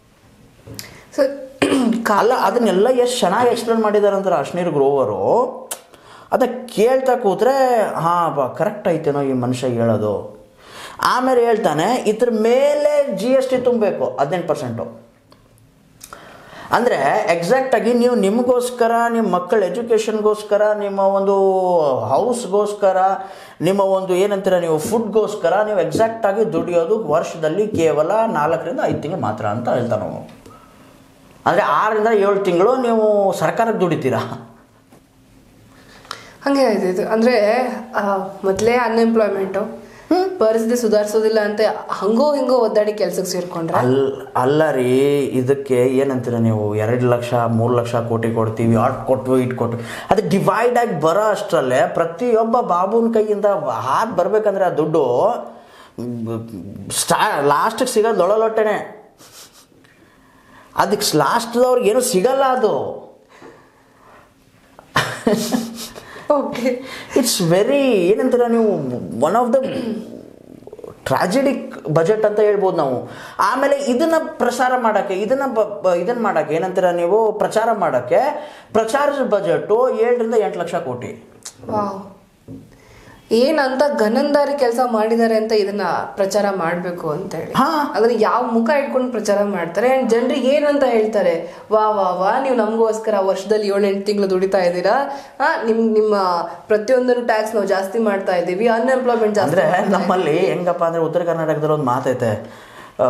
Speaker 1: ಸೊ
Speaker 2: ಅಲ್ಲ ಅದನ್ನೆಲ್ಲ ಎಷ್ಟು ಚೆನ್ನಾಗಿ ಎಕ್ಸ್ಪ್ಲೇನ್ ಮಾಡಿದ್ದಾರೆ ಅಂದ್ರೆ ಅಶ್ನೀರ್ ಗ್ರೋವರು ಅದ ಕೇಳ್ತಾ ಕೂತ್ರೆ ಹಾಂ ಬಾ ಕರೆಕ್ಟ್ ಐತೇನೋ ಈ ಮನುಷ್ಯ ಹೇಳೋದು ಆಮೇಲೆ ಹೇಳ್ತಾನೆ ಇದ್ರ ಮೇಲೆ ಜಿ ಎಸ್ ಟಿ ತುಂಬಬೇಕು ಹದಿನೆಂಟು ಪರ್ಸೆಂಟು ಅಂದರೆ ಎಕ್ಸಾಕ್ಟಾಗಿ ನೀವು ನಿಮಗೋಸ್ಕರ ನಿಮ್ಮ ಮಕ್ಕಳ ಎಜುಕೇಷನ್ಗೋಸ್ಕರ ನಿಮ್ಮ ಒಂದು ಹೌಸ್ಗೋಸ್ಕರ ನಿಮ್ಮ ಒಂದು ಏನಂತೀರ ನೀವು ಫುಡ್ಗೋಸ್ಕರ ನೀವು ಎಕ್ಸಾಕ್ಟಾಗಿ ದುಡಿಯೋದು ವರ್ಷದಲ್ಲಿ ಕೇವಲ ನಾಲ್ಕರಿಂದ ಐದು ತಿಂಗಳು ಮಾತ್ರ ಅಂತ ಹೇಳ್ತಾನೆ ಅವನು ಅಂದರೆ ಆರರಿಂದ ಏಳು ತಿಂಗಳು ನೀವು ಸರ್ಕಾರಕ್ಕೆ ದುಡಿತೀರಾ
Speaker 1: ಹಂಗೆ ಆಯ್ತು ಇದು ಅಂದ್ರೆ ಆ, ಮೊದ್ಲೇ ಅನ್ಎಂಪ್ಲಾಯ್ಮೆಂಟು ಪರಿಸ್ಥಿತಿ ಸುಧಾರಿಸೋದಿಲ್ಲ ಅಂತ ಹಂಗೋ ಹಿಂಗೋ ಒದ್ದಾಡಿ ಕೆಲ್ಸಕ್ಕೆ ಸೇರ್ಕೊಂಡ್ರೆ
Speaker 2: ಅಲ್ ಅಲ್ಲ ರೀ ಇದಕ್ಕೆ ಏನಂತೀರ ನೀವು ಎರಡು ಲಕ್ಷ ಮೂರು ಲಕ್ಷ ಕೋಟಿ ಕೊಡ್ತೀವಿ ಅಟ್ ಕೊಟ್ವು ಇಟ್ ಕೊಟ್ವು ಅದು ಡಿವೈಡ್ ಆಗಿ ಬರೋ ಅಷ್ಟರಲ್ಲೇ ಪ್ರತಿಯೊಬ್ಬ ಬಾಬುನ ಕೈಯಿಂದ ಹಾತ್ ಬರ್ಬೇಕಂದ್ರೆ ಆ ದುಡ್ಡು ಸ್ಟಾ ಲಾಸ್ಟಿಗೆ ಸಿಗೋದು ಲೊಳಲೊಟ್ಟೆನೆ ಅದಕ್ಕೆ ಲಾಸ್ಟ್ದವ್ರಿಗೆ ಏನೂ ಸಿಗಲ್ಲ ಅದು
Speaker 1: ಓಕೆ
Speaker 2: ಇಟ್ಸ್ ವೆರಿ ಏನಂತೀರ ನೀವು one of the tragic budget ಅಂತ ಹೇಳ್ಬೋದು ನಾವು ಆಮೇಲೆ ಇದನ್ನ ಪ್ರಸಾರ ಮಾಡೋಕ್ಕೆ ಇದನ್ನ ಬ- ಬ- ಇದನ್ನ ಮಾಡೋಕ್ಕೆ ಏನಂತೀರ ನೀವು ಪ್ರಚಾರ ಮಾಡೋಕ್ಕೆ ಪ್ರಚಾರದ ಬಜೆಟು ಏಳರಿಂದ ಎಂಟು ಲಕ್ಷ ಕೋಟಿ
Speaker 1: ವಾವ್ ಏನಂತ ಗನಂದಾರಿ ಕೆಲಸ ಮಾಡಿದ್ದಾರೆ ಅಂತ ಇದನ್ನ ಪ್ರಚಾರ ಮಾಡ್ಬೇಕು ಅಂತ ಹೇಳಿ
Speaker 2: ಹಾ.
Speaker 1: ಅದನ್ನ ಯಾವ ಮುಖ ಇಟ್ಕೊಂಡು ಪ್ರಚಾರ ಮಾಡ್ತಾರೆ ಅಂಡ್ ಜನರಿಗೆ ಏನಂತ ಹೇಳ್ತಾರೆ ವಾ ವಾ ವಾ ನೀವು ನಮಗೋಸ್ಕರ ವರ್ಷದಲ್ಲಿ ಏಳು ಎಂಟು ತಿಂಗಳು ದುಡಿತಾ ಇದ್ದೀರಾ ಆ, ನಿಮ್ ನಿಮ್ಮ ಪ್ರತಿಯೊಂದನ್ನು ಟ್ಯಾಕ್ಸ್ ನಾವು ಜಾಸ್ತಿ ಮಾಡ್ತಾ ಇದ್ದೀವಿ ಅನ್ಎಂಪ್ಲಾಯ್ಮೆಂಟ್ ಜಾಸ್ತಿ
Speaker 2: ಅಂದರೆ
Speaker 1: ಮಾಡ್ತಾ
Speaker 2: ನಮ್ಮಲ್ಲಿ ಹೆಂಗಪ್ಪ ಅಂದರೆ ಉತ್ತರ ಕರ್ನಾಟಕದಲ್ಲಿ ಒಂದು ಮಾತೈತೆ ಆ,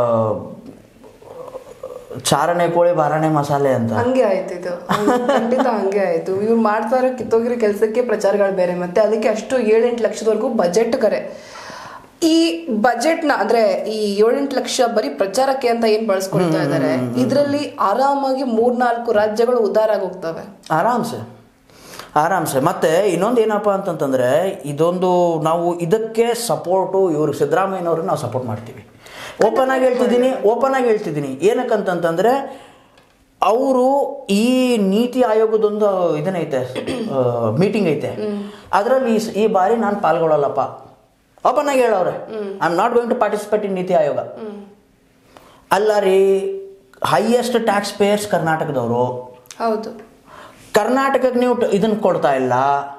Speaker 2: ಚಾರಣೆ ಕೋಳಿ ಬಾರಣೆ ಮಸಾಲೆ ಅಂತ
Speaker 1: ಹಂಗೆ ಆಯ್ತು ಇದು ಹಂಗ್- ಖಂಡಿತ ಹಂಗೆ ಆಯ್ತು ಇವ್ರು ಮಾಡ್ತಾ ಇರೋ ಕಿತ್ತೋಗಿರೋ ಕೆಲಸಕ್ಕೆ ಪ್ರಚಾರಗಳು ಬೇರೆ ಮತ್ತೆ ಅದಕ್ಕೆ ಅಷ್ಟು ಏಳೆಂಟು ಲಕ್ಷದವರೆಗೂ ಬಜೆಟ್ ಕರೆ ಈ ಬಜೆಟ್ ನ ಅಂದ್ರೆ ಈ ಏಳೆಂಟು ಲಕ್ಷ ಬರೀ ಪ್ರಚಾರಕ್ಕೆ ಅಂತ ಏನ್ ಬಳಸ್ಕೊಳ್ತಾ ಇದಾರೆ ಇದ್ರಲ್ಲಿ ಆರಾಮಾಗಿ ಮೂರ್ನಾಲ್ಕು ರಾಜ್ಯಗಳು ಉದಾರ ಆಗೋಗ್ತವೆ
Speaker 2: ಆರಾಮ್ಸೆ ಆರಾಮ್ಸೆ ಮತ್ತೆ ಇನ್ನೊಂದು ಏನಪ್ಪ ಅಂತಂತಂದ್ರೆ ಇದೊಂದು ನಾವು ಇದಕ್ಕೆ ಸಪೋರ್ಟು ಇವ್ರಿಗೆ ಸಿದ್ದರಾಮಯ್ಯನವ್ರಿಗೆ ನಾವು ಸಪೋರ್ಟ್ ಮಾಡ್ತೀವಿ ಓಪನ್ ಆಗಿ ಹೇಳ್ತಿದ್ದೀನಿ ಓಪನ್ ಆಗಿ ಹೇಳ್ತಿದ್ದೀನಿ ಏನಕ್ಕಂತಂತಂದ್ರೆ ಅವರು ಈ ನೀತಿ ಆಯೋಗದೊಂದು ಇದನ್ನೈತೆ ಮೀಟಿಂಗ್ ಐತೆ ಅದರಲ್ಲಿ ಈ ಸ- ಈ ಬಾರಿ ನಾನು ಪಾಲ್ಗೊಳ್ಳಲ್ಲಪ್ಪ ಓಪನ್ ಆಗಿ ಹೇಳವ್ರೆ I am not going to participate in Niti Aayog ಅಲ್ಲ ರೀ ಹೈಯೆಸ್ಟ್ ಟ್ಯಾಕ್ಸ್ ಪೇಯರ್ಸ್ ಕರ್ನಾಟಕದವರು
Speaker 1: ಹೌದು
Speaker 2: ಕರ್ನಾಟಕಕ್ಕೆ ನೀವು ಟ- ಇದನ್ನ ಕೊಡ್ತಾ ಇಲ್ಲ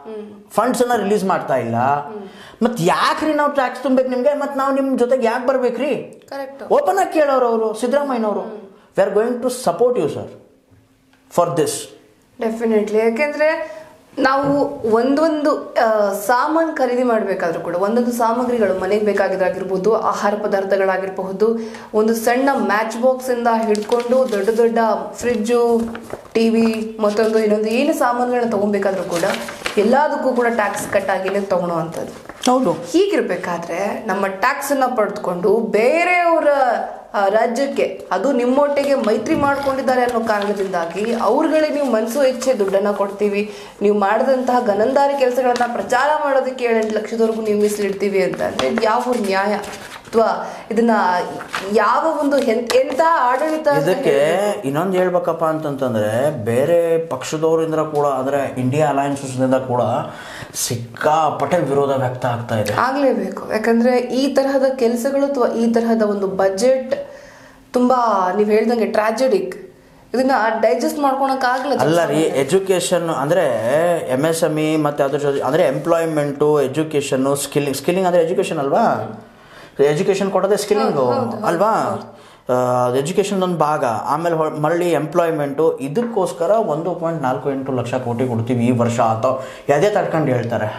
Speaker 2: ಫಂಡ್ಸನ್ನು ರಿಲೀಸ್ ಮಾಡ್ತಾ ಇಲ್ಲ ಮತ್ತು ಯಾಕ್ರಿ ನಾವು ಟ್ಯಾಕ್ಸ್ ತುಂಬಬೇಕು ನಿಮಗೆ ಮತ್ತು ನಾವು ನಿಮ್ಮ ಜೊತೆಗೆ ಯಾಕೆ ಬರ್ಬೇಕ್ರಿ
Speaker 1: ಕರೆಕ್ಟ್
Speaker 2: ಓಪನ್ ಆಗಿ ಕೇಳೋರು ಅವರು ಸಿದ್ದರಾಮಯ್ಯನವರು we are going to support you sir for this
Speaker 1: definitely ಯಾಕೆಂದ್ರೆ ನಾವು ಒಂದೊಂದು ಸಾಮಾನು ಖರೀದಿ ಮಾಡಬೇಕಾದ್ರೂ ಕೂಡ ಒಂದೊಂದು ಸಾಮಗ್ರಿಗಳು ಮನೆಗೆ ಬೇಕಾಗಿದ್ದಾಗಿರ್ಬೋದು ಆಹಾರ ಪದಾರ್ಥಗಳಾಗಿರಬಹುದು ಒಂದು ಸಣ್ಣ ಮ್ಯಾಚ್ ಬಾಕ್ಸ್ ಇಂದ ಹಿಡ್ಕೊಂಡು ದೊಡ್ಡ ದೊಡ್ಡ ಫ್ರಿಜ್ಜು ಟಿವಿ ಮತ್ತೊಂದು ಇನ್ನೊಂದು ಏನು ಸಾಮಾನುಗಳನ್ನ ತಗೊಬೇಕಾದ್ರೂ ಕೂಡ ಎಲ್ಲದಕ್ಕೂ ಕೂಡ ಟ್ಯಾಕ್ಸ್ ಕಟ್ ಆಗಿನೇ ತಗೊಳೋವಂಥದ್ದು
Speaker 2: ಹೌದು
Speaker 1: ಹೀಗಿರ್ಬೇಕಾದ್ರೆ ನಮ್ಮ ಟ್ಯಾಕ್ಸ್ ಅನ್ನ ಪಡೆದುಕೊಂಡು ಬೇರೆಯವರ ಆ, ರಾಜ್ಯಕ್ಕೆ ಅದು ನಿಮ್ಮೊಟ್ಟಿಗೆ ಮೈತ್ರಿ ಮಾಡ್ಕೊಂಡಿದ್ದಾರೆ ಅನ್ನೋ ಕಾರಣದಿಂದಾಗಿ ಅವ್ರುಗಳೇ ನೀವು ಮನಸ್ಸು ಇಚ್ಛೆ ದುಡ್ಡನ್ನ ಕೊಡ್ತೀವಿ ನೀವು ಮಾಡಿದಂತಹ ಗನಂದಾರಿ ಕೆಲಸಗಳನ್ನ ಪ್ರಚಾರ ಮಾಡೋದಕ್ಕೆ ಏಳೆಂಟು ಲಕ್ಷದವರೆಗೂ ನೀವು ಮೀಸಲಿಡ್ತೀವಿ ಅಂತ ಅಂದ್ರೆ ಇದು ಯಾವ ನ್ಯಾಯ ಅಥವಾ ಇದನ್ನ ಯಾವ ಒಂದು ಎಂತ ಎಂತ ಆಡಳಿತ ಅಂತ
Speaker 2: ಇದಕ್ಕೆ ಇನ್ನೊಂದು ಹೇಳ್ಬೇಕಪ್ಪ ಅಂತಂತಂದ್ರೆ ಬೇರೆ ಪಕ್ಷದವರಿಂದ ಕೂಡ ಅಂದ್ರೆ ಇಂಡಿಯಾ ಅಲಯನ್ಸಸ್ನಿಂದ ಕೂಡ ಸಿಕ್ಕಾಪಟ್ಟೆ ವಿರೋಧ ವ್ಯಕ್ತ ಆಗ್ತಾ ಇದೆ
Speaker 1: ಆಗ್ಲೇಬೇಕು ಯಾಕಂದ್ರೆ ಈ ತರಹದ ಕೆಲಸಗಳು ಅಥವಾ ಈ ತರಹದ ಒಂದು ಬಜೆಟ್ ತುಂಬಾ ನೀವು ಹೇಳ್ದಂಗೆ ಟ್ರಾಜಡಿಕ್ ಇದನ್ನ ಡೈಜೆಸ್ಟ್ ಮಾಡ್ಕೊಳಕ್ ಆಗಲ್ಲ
Speaker 2: ಅಲ್ಲ ರೀ ಎಜುಕೇಶನ್ ಅಂದ್ರೆ ಎಮ್ ಎಸ್ ಎಮ್ ಇ ಮತ್ತೆ ಅದ್ರ ಜೊತೆ ಅಂದ್ರೆ ಎಂಪ್ಲಾಯ್ಮೆಂಟು ಎಜುಕೇಶನ್ ಸ್ಕಿಲ್ಲಿಂಗ್ ಸ್ಕಿಲ್ಲಿಂಗ್ ಅಂದ್ರೆ ಎಜುಕೇಶನ್ ಅಲ್ವಾ ಎಜುಕೇಶನ್ ಕೊಡೋದೇ ಸ್ಕಿಲ್ಲಿಂಗು ಅಲ್ವಾ ಎಜುಕೇಶನ್ ಒಂದು ಭಾಗ ಆಮೇಲೆ ಹೊ- ಮರಳಿ ಎಂಪ್ಲಾಯ್ಮೆಂಟು ಇದಕ್ಕೋಸ್ಕರ ಒಂದು ಪಾಯಿಂಟ್ ನಾಲ್ಕು ಎಂಟು ಲಕ್ಷ ಕೋಟಿ ಕೊಡ್ತೀವಿ ಈ ವರ್ಷ ಅಥವಾ ಯಾವುದೇ ತಡ್ಕೊಂಡು ಹೇಳ್ತಾರೆ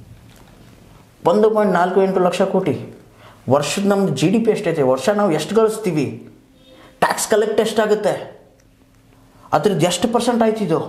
Speaker 2: ಒಂದು ಪಾಯಿಂಟ್ ನಾಲ್ಕು ಎಂಟು ಲಕ್ಷ ಕೋಟಿ ವರ್ಷದ ನಮ್ದು ಜಿ ಡಿ ಪಿ ಎಷ್ಟೈತೆ ವರ್ಷ ನಾವು ಎಷ್ಟು ಗಳಿಸ್ತೀವಿ ಟ್ಯಾಕ್ಸ್ ಕಲೆಕ್ಟ್ ಎಷ್ಟಾಗುತ್ತೆ ಅದ್ರದ್ದು ಎಷ್ಟು ಪರ್ಸೆಂಟ್ ಆಯ್ತು ಇದು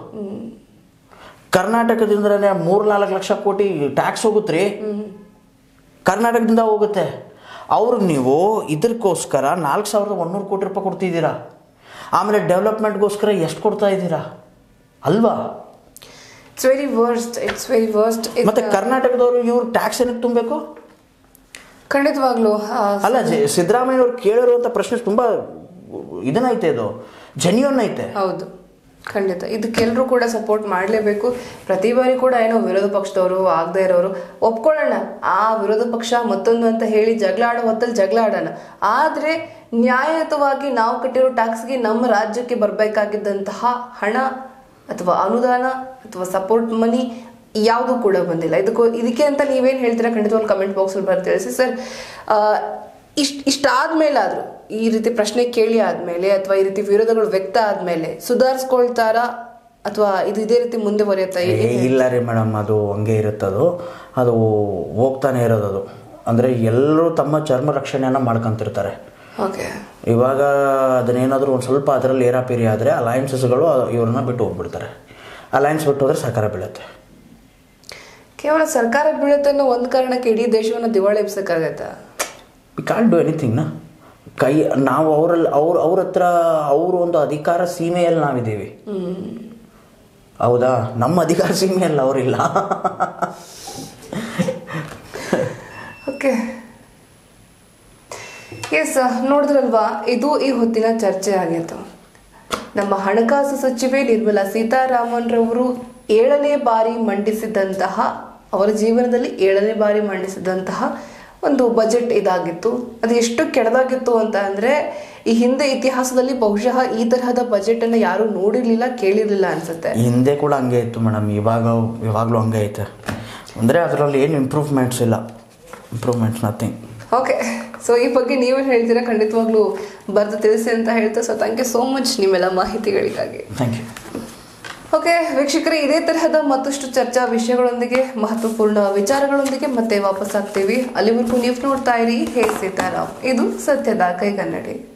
Speaker 2: ಕರ್ನಾಟಕದಿಂದನೇ ಮೂರು ನಾಲ್ಕು ಲಕ್ಷ ಕೋಟಿ ಟ್ಯಾಕ್ಸ್ ಹೋಗುತ್ತೆ ರೀ ಕರ್ನಾಟಕದಿಂದ ಹೋಗುತ್ತೆ ಅವ್ರಿಗೆ ನೀವು ಇದಕ್ಕೋಸ್ಕರ ನಾಲ್ಕು ಸಾವಿರದ ಒಂದೂರು ಕೋಟಿ ರೂಪಾಯಿ ಕೊಡ್ತಿದ್ದೀರಾ ಆಮೇಲೆ ಡೆವಲಪ್ಮೆಂಟ್ಗೋಸ್ಕರ ಎಷ್ಟು ಕೊಡ್ತಾ ಇದ್ದೀರಾ ಅಲ್ವಾ
Speaker 1: it's very worst it's very worst
Speaker 2: ಮತ್ತೆ ಕರ್ನಾಟಕದವರು ಇವ್ರು ಟ್ಯಾಕ್ಸ್ ಏನಕ್ಕೆ ತುಂಬಬೇಕು
Speaker 1: ಖಂಡಿತವಾಗ್ಲು ಆ,
Speaker 2: ಅಲ್ಲ ಜೆ- ಸಿದ್ದರಾಮಯ್ಯವ್ರು ಕೇಳಿರುವಂಥ ಪ್ರಶ್ನೆ ತುಂಬ ಇದನ್ನೈತೆ ಇದು ಜೆನ್ಯೂನ್ ಐತೆ
Speaker 1: ಹೌದು ಖಂಡಿತ ಇದಕ್ಕೆಲ್ಲರೂ ಕೂಡ ಸಪೋರ್ಟ್ ಮಾಡಲೇಬೇಕು ಪ್ರತಿ ಬಾರಿ ಕೂಡ ಏನೋ ವಿರೋಧ ಪಕ್ಷದವರು ಆಗದೆ ಇರೋರು ಒಪ್ಕೊಳ್ಳೋಣ ಆ ವಿರೋಧ ಪಕ್ಷ ಮತ್ತೊಂದು ಅಂತ ಹೇಳಿ ಜಗಳ ಆಡೋ ಹೊತ್ತಲ್ಲಿ ಜಗಳ ಆಡೋಣ ಆದರೆ ನ್ಯಾಯಯುತವಾಗಿ ನಾವು ಕಟ್ಟಿರೋ ಟ್ಯಾಕ್ಸ್ಗೆ ನಮ್ಮ ರಾಜ್ಯಕ್ಕೆ ಬರಬೇಕಾಗಿದ್ದಂತಹ ಹಣ ಅಥವಾ ಅನುದಾನ ಅಥವಾ ಸಪೋರ್ಟ್ ಮನಿ ಯಾವುದೂ ಕೂಡ ಬಂದಿಲ್ಲ ಇದಕ್ಕೂ ಇದಕ್ಕೆ ಅಂತ ನೀವೇನು ಹೇಳ್ತೀರಾ ಖಂಡಿತವಾಗಿ ಕಮೆಂಟ್ ಬಾಕ್ಸಲ್ಲಿ ಬರ್ದು ತಿಳಿಸಿ ಸರ್ ಇಷ್ಟ ಇಷ್ಟಾದ್ಮೇಲಾದ್ರೂ ಈ ರೀತಿ ಪ್ರಶ್ನೆ ಕೇಳಿ ಆದ್ಮೇಲೆ ಅಥವಾ ಈ ರೀತಿ ವಿರೋಧಗಳು ವ್ಯಕ್ತ ಆದ್ಮೇಲೆ ಸುಧಾರಿಸ್ಕೊಳ್ತಾರಾ ಅಥವಾ ಇದು ಇದೇ ರೀತಿ ಮುಂದೆ ಬರೆಯುತ್ತಾ
Speaker 2: ಏ, ಇಲ್ಲ ರೀ ಮೇಡಮ್ ಅದು ಹಂಗೆ ಇರುತ್ತದು ಅದು ಹೋಗ್ತಾನೆ ಇರೋದು ಅದು ಅಂದರೆ ಎಲ್ಲರೂ ತಮ್ಮ ಚರ್ಮ ರಕ್ಷಣೆಯನ್ನು ಮಾಡ್ಕೊಂತಿರ್ತಾರೆ
Speaker 1: ಓಕೆ
Speaker 2: ಇವಾಗ ಅದನ್ನೇನಾದರೂ ಒಂದು ಸ್ವಲ್ಪ ಅದರಲ್ಲಿ ಏರಾಪೇರಿ ಆದರೆ ಅಲಯನ್ಸಸ್ಗಳು ಇವ್ರನ್ನ ಬಿಟ್ಟು ಹೋಗ್ಬಿಡ್ತಾರೆ ಅಲಯನ್ಸ್ ಬಿಟ್ಟು ಹೋದ್ರೆ ಸರ್ಕಾರ ಬೀಳುತ್ತೆ
Speaker 1: ಕೇವಲ ಸರ್ಕಾರ ಬೀಳುತ್ತೆ ಅನ್ನೋ ಒಂದು ಕಾರಣಕ್ಕೆ ಇಡೀ ದೇಶವನ್ನು ದಿವಾಳಿ ಎಬ್ಸಕ್ಕಾಗತ್ತಾ
Speaker 2: ವಿ ಕಾಂಟ್ ಡೂ ಎನಿಥಿಂಗ್ನ ಕೈ ನಾವು ಅವರಲ್ಲಿ ಅವ್ರ ಅವ್ರ ಹತ್ರ ಅವ್ರ ಒಂದು ಅಧಿಕಾರ ಸೀಮೆಯಲ್ಲಿ ನಾವಿದ್ದೀವಿ ಹೌದಾ ನಮ್ಮ ಅಧಿಕಾರ ಸೀಮೆಯಲ್ಲಿ ಅವರಿಲ್ಲ
Speaker 1: ಓಕೆ ಎಸ್ ನೋಡಿದ್ರಲ್ವಾ ಇದು ಈ ಹೊತ್ತಿನ ಚರ್ಚೆ ಆಗಿತ್ತು ನಮ್ಮ ಹಣಕಾಸು ಸಚಿವೆ ನಿರ್ಮಲಾ ಸೀತಾರಾಮನ್ ರವರು ಏಳನೇ ಬಾರಿ ಮಂಡಿಸಿದಂತಹ ಅವರ ಜೀವನದಲ್ಲಿ ಏಳನೇ ಬಾರಿ ಮಂಡಿಸಿದಂತಹ ಒಂದು ಬಜೆಟ್ ಇದಾಗಿತ್ತು ಅದು ಎಷ್ಟು ಕೆಡದಾಗಿತ್ತು ಅಂತ ಅಂದ್ರೆ ಈ ಹಿಂದೆ ಇತಿಹಾಸದಲ್ಲಿ ಬಹುಶಃ ಈ ತರಹದ ಬಜೆಟ್ ಅನ್ನ ಯಾರು ನೋಡಿರ್ಲಿಲ್ಲ ಕೇಳಿರ್ಲಿಲ್ಲ ಅನ್ಸುತ್ತೆ
Speaker 2: ಹಿಂದೆ ಕೂಡ ಹಂಗೆ ಇತ್ತು ಮೇಡಮ್ ಇವಾಗ ಇವಾಗಲೂ ಹಂಗೆ ಐತೆ ಅಂದರೆ ಅದರಲ್ಲಿ ಏನು ಇಂಪ್ರೂವ್ಮೆಂಟ್ಸ್ ಇಲ್ಲ ಇಂಪ್ರೂವ್ಮೆಂಟ್ಸ್ ನಥಿಂಗ್
Speaker 1: ಓಕೆ ಸೊ ಈ ಬಗ್ಗೆ ನೀವೇನು ಹೇಳ್ತೀರಾ ಖಂಡಿತವಾಗ್ಲೂ ಬರೆದು ತಿಳಿಸಿ ಅಂತ ಹೇಳ್ತಾ so thank you so much ನಿಮ್ಮೆಲ್ಲ ಮಾಹಿತಿಗಳಿಗಾಗಿ
Speaker 2: ಥ್ಯಾಂಕ್ ಯು
Speaker 1: ಓಕೆ ವೀಕ್ಷಕರೇ ಇದೇ ತರಹದ ಮತ್ತಷ್ಟು ಚರ್ಚಾ ವಿಷಯಗಳೊಂದಿಗೆ ಮಹತ್ವಪೂರ್ಣ ವಿಚಾರಗಳೊಂದಿಗೆ ಮತ್ತೆ ವಾಪಸ್ ಆಗ್ತೀವಿ ಅಲ್ಲಿವರೆಗೂ ನೀವು ನೋಡ್ತಾ ಇರಿ ಹೇ ಸೀತಾರಾಮ್ ಇದು ಸತ್ಯದ ಕೈಗನ್ನಡಿ